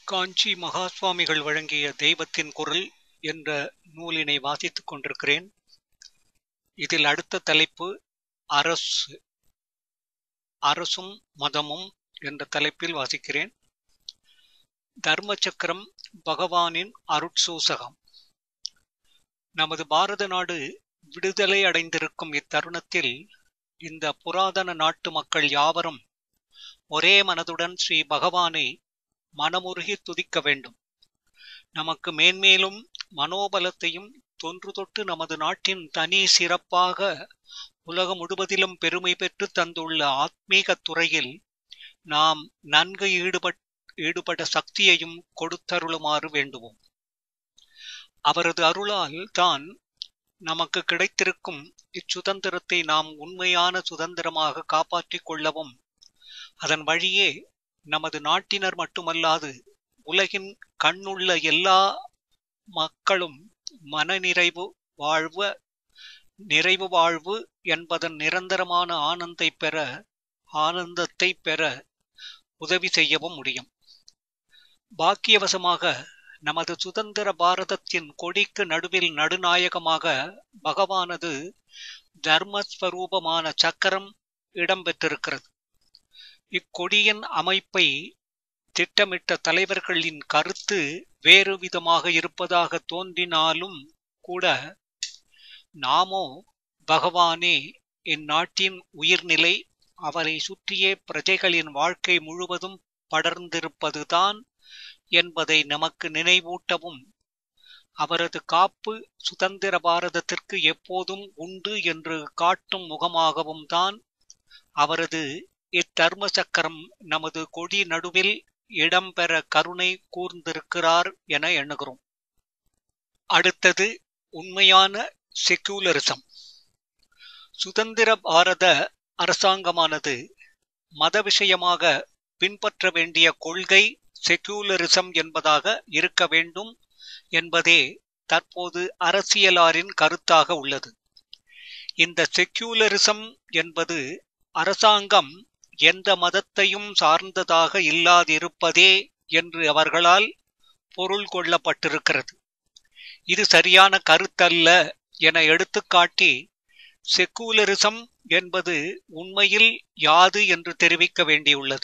காஞ்சி மகா சுவாமிகள் வழங்கிய தெய்வத்தின் குரல் என்ற நூலினை வாசித்துக் கொண்டிருக்கிறேன் இதில் அடுத்த தலைப்பு அரசு அரசும் மதமும் என்ற தலைப்பில் வாசிக்கிறேன் தர்ம சக்கரம் பகவானின் அருட்சூசகம் நமது பாரத நாடு விடுதலை அடைந்திருக்கும் இத்தருணத்தில் இந்த புராதன நாட்டு மக்கள் யாவரும் ஒரே மனதுடன் ஸ்ரீ பகவானை மனமுருகி துதிக்க வேண்டும் நமக்கு மேன்மேலும் மனோபலத்தையும் தொன்று தொட்டு நமது நாட்டின் தனி சிறப்பாக உலகம் முழுவதிலும் பெருமை பெற்று தந்துள்ள ஆத்மீக துறையில் நாம் நன்கு ஈடுபட் ஈடுபட சக்தியையும் கொடுத்தருளுமாறு வேண்டுவோம் அவரது அருளால் தான் நமக்கு கிடைத்திருக்கும் இச்சுதந்திரத்தை நாம் உண்மையான சுதந்திரமாக காப்பாற்றிக் கொள்ளவும் அதன் வழியே நமது நாட்டினர் மட்டுமல்லாது உலகின் கண்ணுள்ள எல்லா மக்களும் மனநிறைவு வாழ்வ நிறைவு வாழ்வு என்பதன் நிரந்தரமான ஆனந்தை பெற ஆனந்தத்தை பெற உதவி செய்யவும் முடியும் பாக்கியவசமாக நமது சுதந்திர பாரதத்தின் கொடிக்கு நடுவில் நடுநாயகமாக பகவானது தர்மஸ்வரூபமான சக்கரம் இடம்பெற்றிருக்கிறது இக்கொடியின் அமைப்பை திட்டமிட்ட தலைவர்களின் கருத்து வேறு விதமாக இருப்பதாக தோன்றினாலும் கூட நாமோ பகவானே இந்நாட்டின் உயிர்நிலை அவரை சுற்றியே பிரஜைகளின் வாழ்க்கை முழுவதும் படர்ந்திருப்பதுதான் என்பதை நமக்கு நினைவூட்டவும் அவரது காப்பு சுதந்திர பாரதத்திற்கு எப்போதும் உண்டு என்று காட்டும் முகமாகவும் தான் அவரது இத்தர்ம சக்கரம் நமது கொடி நடுவில் இடம்பெற கருணை கூர்ந்திருக்கிறார் என எண்ணுகிறோம் அடுத்தது உண்மையான செக்யூலரிசம் சுதந்திர பாரத அரசாங்கமானது மத விஷயமாக பின்பற்ற வேண்டிய கொள்கை செக்யூலரிசம் என்பதாக இருக்க வேண்டும் என்பதே தற்போது அரசியலாரின் கருத்தாக உள்ளது இந்த செக்யூலரிசம் என்பது அரசாங்கம் எந்த மதத்தையும் சார்ந்ததாக இல்லாதிருப்பதே என்று அவர்களால் பொருள் கொள்ளப்பட்டிருக்கிறது இது சரியான கருத்தல்ல என எடுத்துக்காட்டி செக்குலரிசம் என்பது உண்மையில் யாது என்று தெரிவிக்க வேண்டியுள்ளது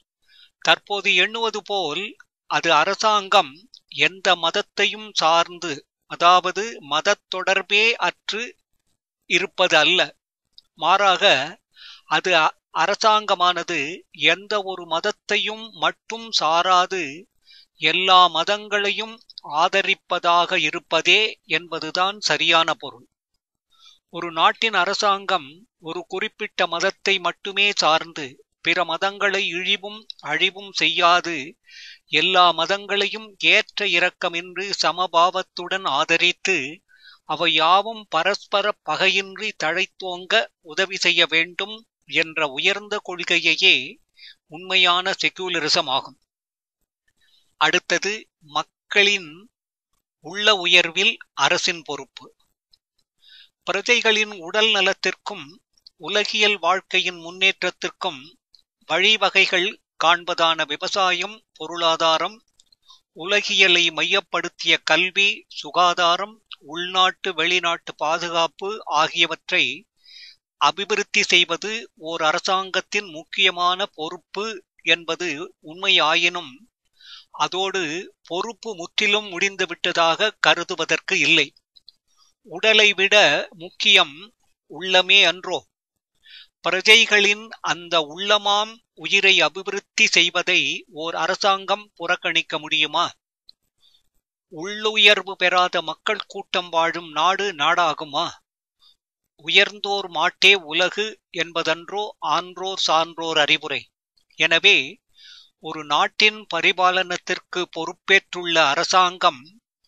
தற்போது எண்ணுவது போல் அது அரசாங்கம் எந்த மதத்தையும் சார்ந்து அதாவது மத தொடர்பே அற்று இருப்பது அல்ல மாறாக அது அரசாங்கமானது எந்த ஒரு மதத்தையும் மட்டும் சாராது எல்லா மதங்களையும் ஆதரிப்பதாக இருப்பதே என்பதுதான் சரியான பொருள் ஒரு நாட்டின் அரசாங்கம் ஒரு குறிப்பிட்ட மதத்தை மட்டுமே சார்ந்து பிற மதங்களை இழிவும் அழிவும் செய்யாது எல்லா மதங்களையும் ஏற்ற இறக்கமின்றி சமபாவத்துடன் ஆதரித்து அவை யாவும் பரஸ்பர பகையின்றி தழைத்தோங்க உதவி செய்ய வேண்டும் என்ற உயர்ந்த கொள்கையையே உண்மையான செக்யூலரிசம் ஆகும் அடுத்தது மக்களின் உள்ள உயர்வில் அரசின் பொறுப்பு பிரஜைகளின் உடல் நலத்திற்கும் உலகியல் வாழ்க்கையின் முன்னேற்றத்திற்கும் வழிவகைகள் காண்பதான விவசாயம் பொருளாதாரம் உலகியலை மையப்படுத்திய கல்வி சுகாதாரம் உள்நாட்டு வெளிநாட்டு பாதுகாப்பு ஆகியவற்றை அபிவிருத்தி செய்வது ஓர் அரசாங்கத்தின் முக்கியமான பொறுப்பு என்பது உண்மையாயினும் அதோடு பொறுப்பு முற்றிலும் முடிந்துவிட்டதாக கருதுவதற்கு இல்லை உடலை விட முக்கியம் உள்ளமே அன்றோ பிரஜைகளின் அந்த உள்ளமாம் உயிரை அபிவிருத்தி செய்வதை ஓர் அரசாங்கம் புறக்கணிக்க முடியுமா உள்ளுயர்வு பெறாத மக்கள் கூட்டம் வாழும் நாடு நாடாகுமா உயர்ந்தோர் மாட்டே உலகு என்பதன்றோ ஆன்றோர் சான்றோர் அறிவுரை எனவே ஒரு நாட்டின் பரிபாலனத்திற்கு பொறுப்பேற்றுள்ள அரசாங்கம்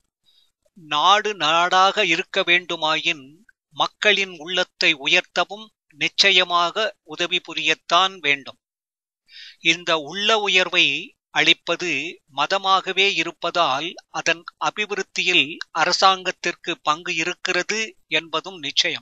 நாடு நாடாக இருக்க வேண்டுமாயின் மக்களின் உள்ளத்தை உயர்த்தவும் நிச்சயமாக உதவி புரியத்தான் வேண்டும் இந்த உள்ள உயர்வை அளிப்பது மதமாகவே இருப்பதால் அதன் அபிவிருத்தியில் அரசாங்கத்திற்கு பங்கு இருக்கிறது என்பதும் நிச்சயம்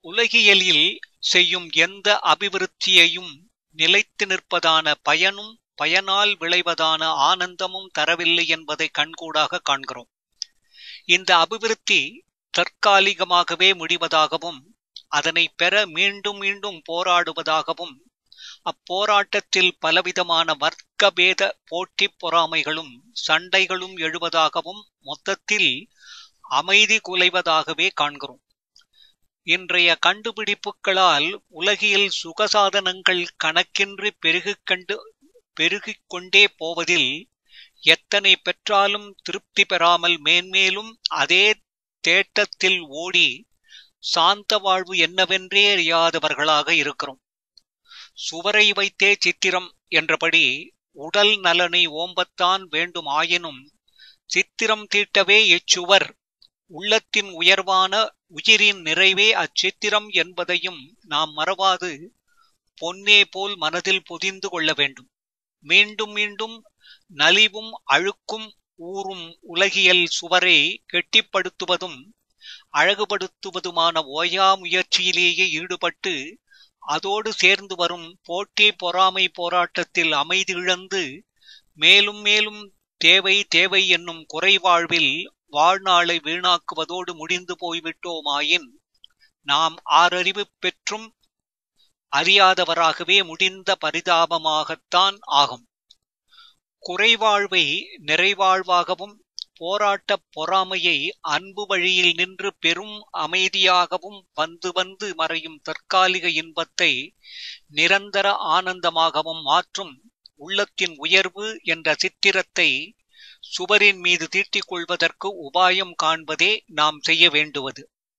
உலகியலில் செய்யும் எந்த அபிவிருத்தியையும் நிலைத்து நிற்பதான பயனும் பயனால் விளைவதான ஆனந்தமும் தரவில்லை என்பதை கண்கூடாக காண்கிறோம் இந்த அபிவிருத்தி தற்காலிகமாகவே முடிவதாகவும் அதனை பெற மீண்டும் மீண்டும் போராடுவதாகவும் அப்போராட்டத்தில் பலவிதமான வர்க்க பேத போட்டி பொறாமைகளும் சண்டைகளும் எழுவதாகவும் மொத்தத்தில் அமைதி குலைவதாகவே காண்கிறோம் இன்றைய கண்டுபிடிப்புகளால் உலகியல் சுகசாதனங்கள் கணக்கின்றி பெருகிக் கண்டு பெருகிக் கொண்டே போவதில் எத்தனை பெற்றாலும் திருப்தி பெறாமல் மேன்மேலும் அதே தேட்டத்தில் ஓடி சாந்த வாழ்வு என்னவென்றே அறியாதவர்களாக இருக்கிறோம் சுவரை வைத்தே சித்திரம் என்றபடி உடல் நலனை ஓம்பத்தான் வேண்டும் ஆயினும் சித்திரம் தீட்டவே இச்சுவர் உள்ளத்தின் உயர்வான உயிரின் நிறைவே அச்சித்திரம் என்பதையும் நாம் மறவாது பொன்னே போல் மனதில் பொதிந்து கொள்ள வேண்டும் மீண்டும் மீண்டும் நலிவும் அழுக்கும் ஊறும் உலகியல் சுவரை கெட்டிப்படுத்துவதும் அழகுபடுத்துவதுமான ஓயா முயற்சியிலேயே ஈடுபட்டு அதோடு சேர்ந்து வரும் போட்டி பொறாமை போராட்டத்தில் அமைதி இழந்து மேலும் மேலும் தேவை தேவை என்னும் குறைவாழ்வில் வாழ்நாளை வீணாக்குவதோடு முடிந்து போய்விட்டோமாயின் நாம் ஆறறிவு பெற்றும் அறியாதவராகவே முடிந்த பரிதாபமாகத்தான் ஆகும் குறைவாழ்வை நிறைவாழ்வாகவும் போராட்ட பொறாமையை அன்பு வழியில் நின்று பெரும் அமைதியாகவும் வந்து வந்து மறையும் தற்காலிக இன்பத்தை நிரந்தர ஆனந்தமாகவும் மாற்றும் உள்ளத்தின் உயர்வு என்ற சித்திரத்தை சுவரின் மீது தீட்டிக் கொள்வதற்கு உபாயம் காண்பதே நாம் செய்ய வேண்டுவது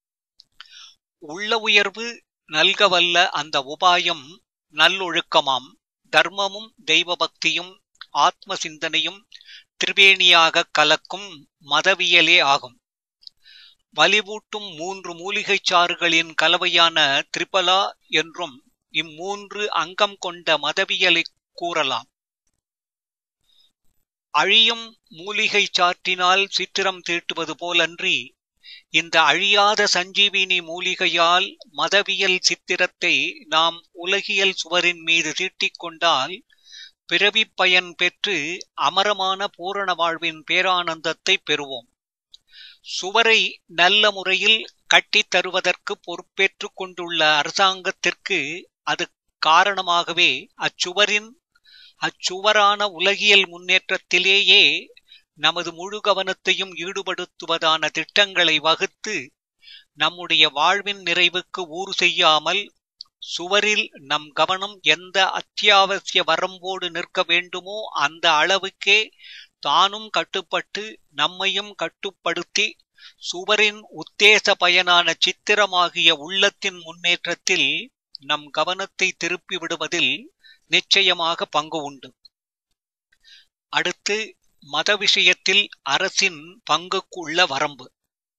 உள்ள உயர்வு நல்கவல்ல அந்த உபாயம் நல்லொழுக்கமாம் தர்மமும் தெய்வ பக்தியும் ஆத்ம சிந்தனையும் திரிவேணியாக கலக்கும் மதவியலே ஆகும் வலிவூட்டும் மூன்று மூலிகைச் சாறுகளின் கலவையான திரிபலா என்றும் இம்மூன்று அங்கம் கொண்ட மதவியலை கூறலாம் அழியும் மூலிகை சாற்றினால் சித்திரம் தீட்டுவது போலன்றி இந்த அழியாத சஞ்சீவினி மூலிகையால் மதவியல் சித்திரத்தை நாம் உலகியல் சுவரின் மீது தீட்டிக் கொண்டால் பிறவி பயன் பெற்று அமரமான பூரண வாழ்வின் பேரானந்தத்தை பெறுவோம் சுவரை நல்ல முறையில் கட்டித் தருவதற்கு பொறுப்பேற்றுக் கொண்டுள்ள அரசாங்கத்திற்கு அது காரணமாகவே அச்சுவரின் அச்சுவரான உலகியல் முன்னேற்றத்திலேயே நமது முழு கவனத்தையும் ஈடுபடுத்துவதான திட்டங்களை வகுத்து நம்முடைய வாழ்வின் நிறைவுக்கு ஊறு செய்யாமல் சுவரில் நம் கவனம் எந்த அத்தியாவசிய வரம்போடு நிற்க வேண்டுமோ அந்த அளவுக்கே தானும் கட்டுப்பட்டு நம்மையும் கட்டுப்படுத்தி சுவரின் உத்தேச பயனான சித்திரமாகிய உள்ளத்தின் முன்னேற்றத்தில் நம் கவனத்தை திருப்பி விடுவதில் நிச்சயமாக பங்கு உண்டு அடுத்து மத விஷயத்தில் அரசின் பங்குக்குள்ள வரம்பு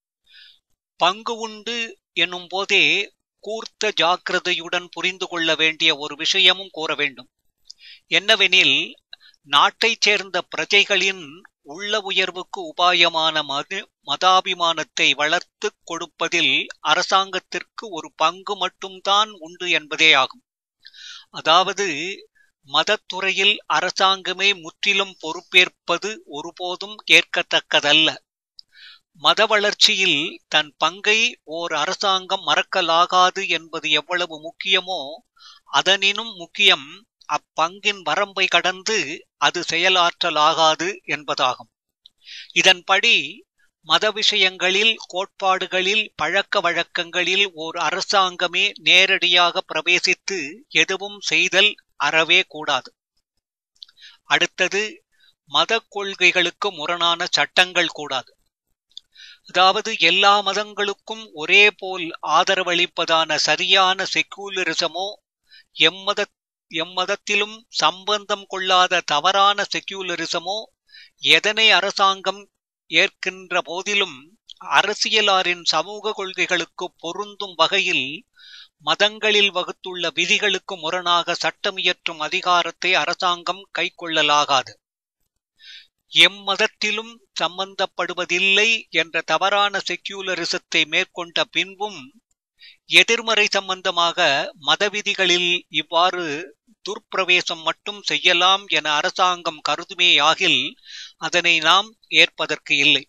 பங்கு உண்டு எனும் போதே கூர்த்த ஜாக்கிரதையுடன் புரிந்து கொள்ள வேண்டிய ஒரு விஷயமும் கூற வேண்டும் என்னவெனில் நாட்டைச் சேர்ந்த பிரஜைகளின் உள்ள உயர்வுக்கு உபாயமான மது மதாபிமானத்தை வளர்த்து கொடுப்பதில் அரசாங்கத்திற்கு ஒரு பங்கு மட்டும்தான் உண்டு என்பதே ஆகும் அதாவது மதத்துறையில் அரசாங்கமே முற்றிலும் பொறுப்பேற்பது ஒருபோதும் ஏற்கத்தக்கதல்ல மத வளர்ச்சியில் தன் பங்கை ஓர் அரசாங்கம் மறக்கலாகாது என்பது எவ்வளவு முக்கியமோ அதனினும் முக்கியம் அப்பங்கின் வரம்பை கடந்து அது செயலாற்றலாகாது என்பதாகும் இதன்படி மத விஷயங்களில் கோட்பாடுகளில் பழக்க வழக்கங்களில் ஓர் அரசாங்கமே நேரடியாக பிரவேசித்து எதுவும் செய்தல் அறவே கூடாது அடுத்தது மத கொள்கைகளுக்கு முரணான சட்டங்கள் கூடாது அதாவது எல்லா மதங்களுக்கும் ஒரே போல் ஆதரவளிப்பதான சரியான செக்யூலரிசமோ எம்மத எம்மதத்திலும் சம்பந்தம் கொள்ளாத தவறான செக்யூலரிசமோ எதனை அரசாங்கம் ஏற்கின்ற போதிலும் அரசியலாரின் சமூக கொள்கைகளுக்கு பொருந்தும் வகையில் மதங்களில் வகுத்துள்ள விதிகளுக்கு முரணாக சட்டமியற்றும் அதிகாரத்தை அரசாங்கம் கைக்கொள்ளலாகாது எம்மதத்திலும் சம்பந்தப்படுவதில்லை என்ற தவறான செக்யூலரிசத்தை மேற்கொண்ட பின்பும் எதிர்மறை சம்பந்தமாக மத விதிகளில் இவ்வாறு துர்ப்பிரவேசம் மட்டும் செய்யலாம் என அரசாங்கம் கருதுமேயாகில் அதனை நாம் ஏற்பதற்கு இல்லை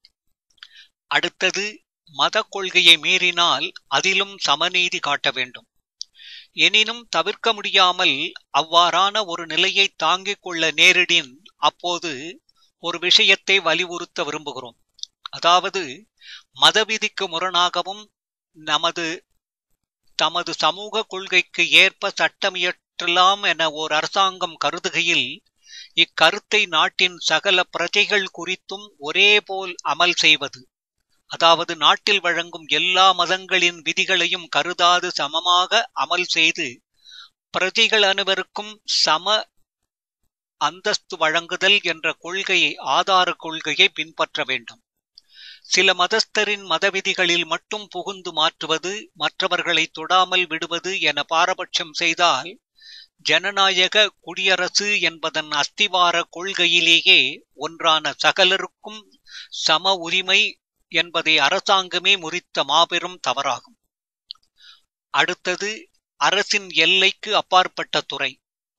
அடுத்தது மத கொள்கையை மீறினால் அதிலும் சமநீதி காட்ட வேண்டும் எனினும் தவிர்க்க முடியாமல் அவ்வாறான ஒரு நிலையை தாங்கிக் கொள்ள நேரிடின் அப்போது ஒரு விஷயத்தை வலியுறுத்த விரும்புகிறோம் அதாவது மதவிதிக்கு முரணாகவும் நமது தமது சமூக கொள்கைக்கு ஏற்ப சட்டமியற்றலாம் என ஓர் அரசாங்கம் கருதுகையில் இக்கருத்தை நாட்டின் சகல பிரஜைகள் குறித்தும் ஒரே போல் அமல் செய்வது அதாவது நாட்டில் வழங்கும் எல்லா மதங்களின் விதிகளையும் கருதாது சமமாக அமல் செய்து பிரஜைகள் அனைவருக்கும் சம அந்தஸ்து வழங்குதல் என்ற கொள்கையை ஆதார கொள்கையை பின்பற்ற வேண்டும் சில மதஸ்தரின் மதவிதிகளில் மட்டும் புகுந்து மாற்றுவது மற்றவர்களை தொடாமல் விடுவது என பாரபட்சம் செய்தால் ஜனநாயக குடியரசு என்பதன் அஸ்திவார கொள்கையிலேயே ஒன்றான சகலருக்கும் சம உரிமை என்பதை அரசாங்கமே முறித்த மாபெரும் தவறாகும் அடுத்தது அரசின் எல்லைக்கு அப்பாற்பட்ட துறை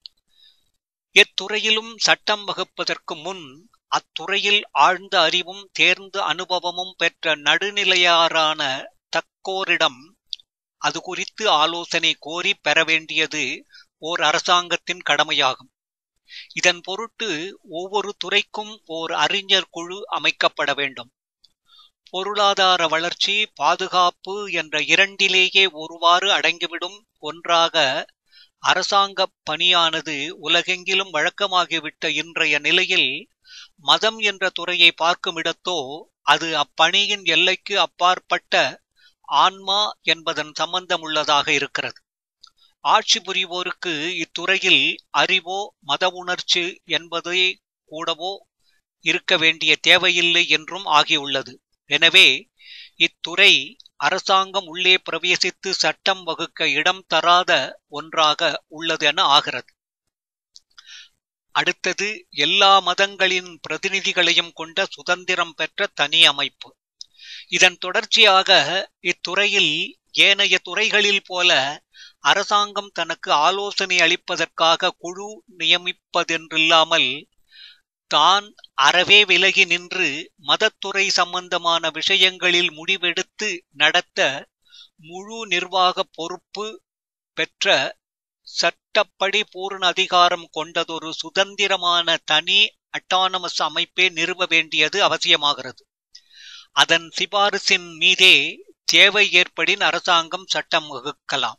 எத்துறையிலும் சட்டம் வகுப்பதற்கு முன் அத்துறையில் ஆழ்ந்த அறிவும் தேர்ந்த அனுபவமும் பெற்ற நடுநிலையாரான தக்கோரிடம் அது குறித்து ஆலோசனை கோரி பெற வேண்டியது ஓர் அரசாங்கத்தின் கடமையாகும் இதன் பொருட்டு ஒவ்வொரு துறைக்கும் ஓர் அறிஞர் குழு அமைக்கப்பட வேண்டும் பொருளாதார வளர்ச்சி பாதுகாப்பு என்ற இரண்டிலேயே ஒருவாறு அடங்கிவிடும் ஒன்றாக அரசாங்க பணியானது உலகெங்கிலும் வழக்கமாகிவிட்ட இன்றைய நிலையில் மதம் என்ற துறையை பார்க்கும் இடத்தோ அது அப்பணியின் எல்லைக்கு அப்பாற்பட்ட ஆன்மா என்பதன் சம்பந்தம் உள்ளதாக இருக்கிறது ஆட்சி புரிவோருக்கு இத்துறையில் அறிவோ மத உணர்ச்சி என்பதே கூடவோ இருக்க வேண்டிய தேவையில்லை என்றும் ஆகியுள்ளது எனவே இத்துறை அரசாங்கம் உள்ளே பிரவேசித்து சட்டம் வகுக்க இடம் தராத ஒன்றாக உள்ளது என ஆகிறது அடுத்தது எல்லா மதங்களின் பிரதிநிதிகளையும் கொண்ட சுதந்திரம் பெற்ற தனி அமைப்பு இதன் தொடர்ச்சியாக இத்துறையில் ஏனைய துறைகளில் போல அரசாங்கம் தனக்கு ஆலோசனை அளிப்பதற்காக குழு நியமிப்பதென்றில்லாமல் தான் அறவே விலகி நின்று மதத்துறை சம்பந்தமான விஷயங்களில் முடிவெடுத்து நடத்த முழு நிர்வாக பொறுப்பு பெற்ற சட்டப்படி பூர்ண அதிகாரம் கொண்டதொரு சுதந்திரமான தனி அட்டானமஸ் அமைப்பே நிறுவ வேண்டியது அவசியமாகிறது அதன் சிபாரிசின் மீதே தேவை ஏற்படின் அரசாங்கம் சட்டம் வகுக்கலாம்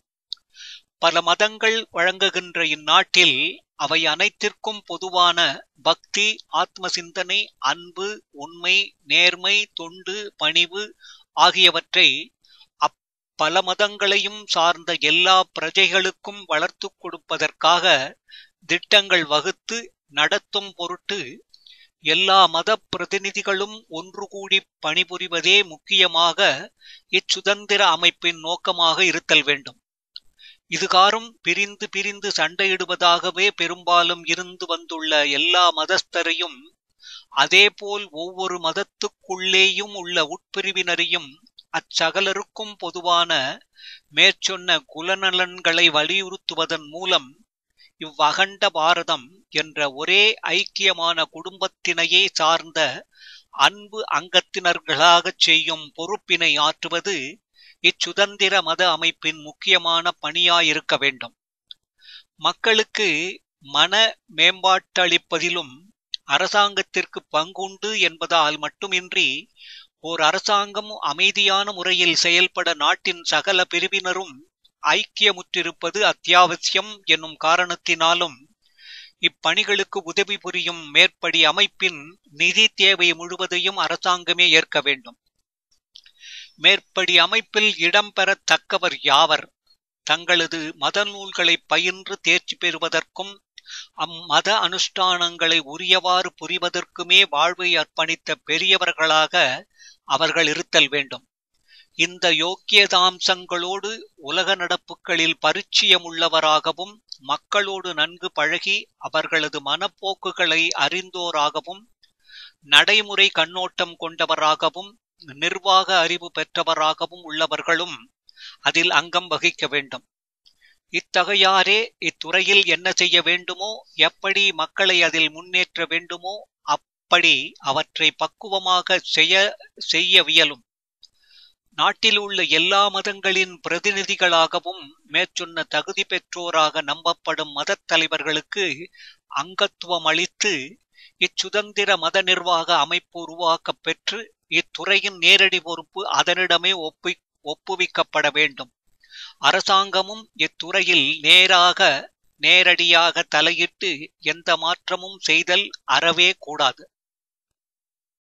பல மதங்கள் வழங்குகின்ற இந்நாட்டில் அவை அனைத்திற்கும் பொதுவான பக்தி ஆத்ம சிந்தனை அன்பு உண்மை நேர்மை தொண்டு பணிவு ஆகியவற்றை அப்பல மதங்களையும் சார்ந்த எல்லா பிரஜைகளுக்கும் வளர்த்து கொடுப்பதற்காக திட்டங்கள் வகுத்து நடத்தும் பொருட்டு எல்லா மத பிரதிநிதிகளும் ஒன்று கூடி பணிபுரிவதே முக்கியமாக இச்சுதந்திர அமைப்பின் நோக்கமாக இருத்தல் வேண்டும் இதுகாரும் பிரிந்து பிரிந்து சண்டையிடுவதாகவே பெரும்பாலும் இருந்து வந்துள்ள எல்லா மதஸ்தரையும் அதேபோல் ஒவ்வொரு மதத்துக்குள்ளேயும் உள்ள உட்பிரிவினரையும் அச்சகலருக்கும் பொதுவான மேற்சொன்ன குலநலன்களை வலியுறுத்துவதன் மூலம் இவ்வகண்ட பாரதம் என்ற ஒரே ஐக்கியமான குடும்பத்தினையே சார்ந்த அன்பு அங்கத்தினர்களாகச் செய்யும் பொறுப்பினை ஆற்றுவது இச்சுதந்திர மத அமைப்பின் முக்கியமான பணியாயிருக்க வேண்டும் மக்களுக்கு மன மேம்பாட்டளிப்பதிலும் அரசாங்கத்திற்கு பங்குண்டு என்பதால் மட்டுமின்றி ஓர் அரசாங்கம் அமைதியான முறையில் செயல்பட நாட்டின் சகல பிரிவினரும் ஐக்கியமுற்றிருப்பது அத்தியாவசியம் என்னும் காரணத்தினாலும் இப்பணிகளுக்கு உதவி புரியும் மேற்படி அமைப்பின் நிதி தேவை முழுவதையும் அரசாங்கமே ஏற்க வேண்டும் மேற்படி அமைப்பில் இடம்பெறத்தக்கவர் யாவர் தங்களது மத நூல்களை பயின்று தேர்ச்சி பெறுவதற்கும் அம்மத அனுஷ்டானங்களை உரியவாறு புரிவதற்குமே வாழ்வை அர்ப்பணித்த பெரியவர்களாக அவர்கள் இருத்தல் வேண்டும் இந்த யோக்கியதாம்சங்களோடு உலக நடப்புகளில் பரிச்சயமுள்ளவராகவும் மக்களோடு நன்கு பழகி அவர்களது மனப்போக்குகளை அறிந்தோராகவும் நடைமுறை கண்ணோட்டம் கொண்டவராகவும் நிர்வாக அறிவு பெற்றவராகவும் உள்ளவர்களும் அதில் அங்கம் வகிக்க வேண்டும் இத்தகையாரே இத்துறையில் என்ன செய்ய வேண்டுமோ எப்படி மக்களை அதில் முன்னேற்ற வேண்டுமோ அப்படி அவற்றை பக்குவமாக செய்ய செய்யவியலும் நாட்டில் உள்ள எல்லா மதங்களின் பிரதிநிதிகளாகவும் மேற்சொன்ன தகுதி பெற்றோராக நம்பப்படும் மதத் தலைவர்களுக்கு அங்கத்துவம் அளித்து இச்சுதந்திர மத நிர்வாக அமைப்பு உருவாக்கப் பெற்று இத்துறையின் நேரடி பொறுப்பு அதனிடமே ஒப்பி ஒப்புவிக்கப்பட வேண்டும் அரசாங்கமும் இத்துறையில் நேராக நேரடியாக தலையிட்டு எந்த மாற்றமும் செய்தல் அறவே கூடாது